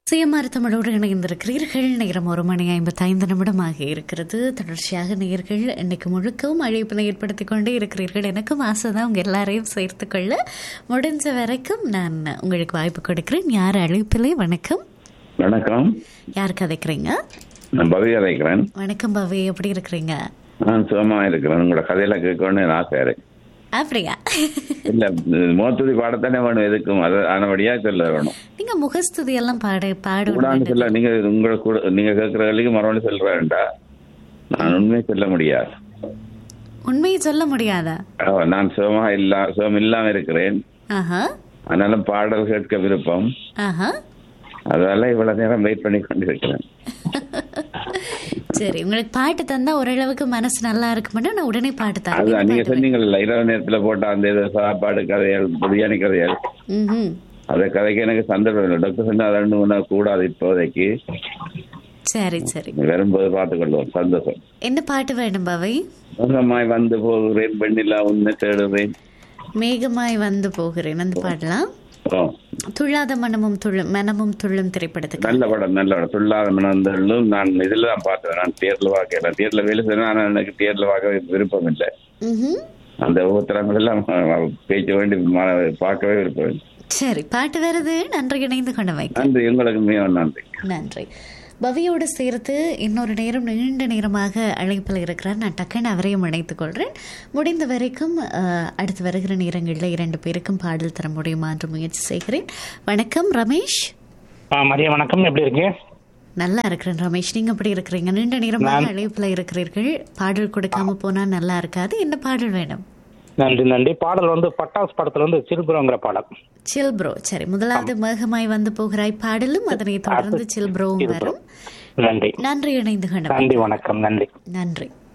சுயமார் தமிழோடு இணைந்திருக்கிறீர்கள் நேரம் ஒரு மணி ஐம்பத்தைந்து நிமிடமாக இருக்கிறது தொடர்ச்சியாக நேர்கள் இன்னைக்கு முழுக்கவும் அழைப்பினை ஏற்படுத்திக் கொண்டே இருக்கிறீர்கள் எனக்கும் ஆசை தான் உங்க எல்லாரையும் சேர்த்துக்கொள்ள முடிஞ்ச வரைக்கும் நான் உங்களுக்கு வாய்ப்பு கொடுக்கிறேன் யார் அழைப்பிலே வணக்கம் வணக்கம் யார் கதைக்கிறீங்க நான் பவி அழைக்கிறேன் வணக்கம் பவி எப்படி இருக்கிறீங்க நான் சுகமா இருக்கிறேன் உங்களோட கதையில கேட்கணும்னு நான் ஆசை இருக்கு அப்படியா இல்ல மோத்துதி பாடத்தானே வேணும் எதுக்கும் அது ஆனபடியா சொல்ல வேணும் நீங்க முகஸ்துதி எல்லாம் பாடு கூடான்னு பாடு சொல்ல நீங்க உங்களை கூட நீங்க கேட்கிற வேலைக்கு மறுபடியும் சொல்ல வேண்டாம் நான் உண்மையை சொல்ல முடியாது உண்மையை சொல்ல முடியாதா ஆ, நான் சுகமா இல்லா சுகம் இல்லாம இருக்கிறேன் ஆஹா அதனால பாடல் கேட்க விருப்பம் ஆஹா அதனால இவ்வளவு நேரம் வெயிட் பண்ணி கொண்டிருக்கிறேன் சரி உங்களுக்கு பாட்டு தந்தா ஓரளவுக்கு மனசு நல்லா இருக்குமென்னா நான் உடனே பாட்டு தரேன் அதுதான் நீங்க பாட்டு சொன்னீங்கல்ல இரவு நேரத்துல போட்ட அந்த இது சாப்பாடு கதைகள் பிரியாணி கதைகள் ம்ஹும். அதை கதைக்கு எனக்கு சந்தர்ப்பம் இல்லை டாக்டர் சொன்னா அது ரெண்டு மூணு நாள் கூடாது இப்போதைக்கு சரி சரி வரும்போது பார்த்துக்கொள்வோம் சந்தோஷம் என்ன பாட்டு வேணும் பவை சொந்தமாய் வந்து போகிறேன் பெண்ணிலா உன்னை தேடுறேன் மேகமாய் வந்து போகிறேன் அந்த பாடலாம் ஓ துள்ளாத மனமும் துள்ளும் மனமும் துள்ளும் திரைப்படத்துக்கு நல்ல படம் நல்ல படம் துள்ளாத மனந்தள்ளும் நான் இதுல தான் பார்த்தேன் நான் தியேட்டர்ல பார்க்கல தியேட்டர்ல வேலை செய்யணும் ஆனா எனக்கு தியேட்டர்ல பார்க்க விருப்பம் இல்லை ம்ஹும். அந்த உத்தரங்கள் எல்லாம் பேச்சு வேண்டி ம- பார்க்கவே விருப்பம் இல்லை சரி பாட்டு வருது நன்றி இணைந்து கொண்டு வைக்க நன்றி உங்களுக்கு மிகவும் நன்றி நன்றி பவியோடு சேர்த்து இன்னொரு நேரம் நீண்ட நேரமாக அழைப்பில் இருக்கிறார் நான் டக்குன்னு அவரையும் இணைத்துக் கொள்கிறேன் முடிந்த வரைக்கும் அஹ், அடுத்து வருகிற நேரங்களில் இரண்டு பேருக்கும் பாடல் தர முடியுமா என்று முயற்சி செய்கிறேன் வணக்கம் ரமேஷ் ஆ மதியம் வணக்கம் எப்படி இருக்கீங்க நல்லா இருக்கிறேன் ரமேஷ் நீங்க எப்படி இருக்கிறீங்க நீண்ட நேரமாக அழைப்பில் இருக்கிறீர்கள் பாடல் கொடுக்காம போனா நல்லா இருக்காது என்ன பாடல் வேணும் நன்றி நன்றி பாடல் வந்து பட்டாஸ் படத்துல வந்து சிறுபுறங்கிற பாடல் சில் ப்ரோ சரி முதலாவது மேகமாய் வந்து போகிறாய் பாடலும் அதனை தொடர்ந்து சில் ப்ரோவும் வரும் நன்றி நன்றி இணைந்து கொண்ட நன்றி வணக்கம் நன்றி நன்றி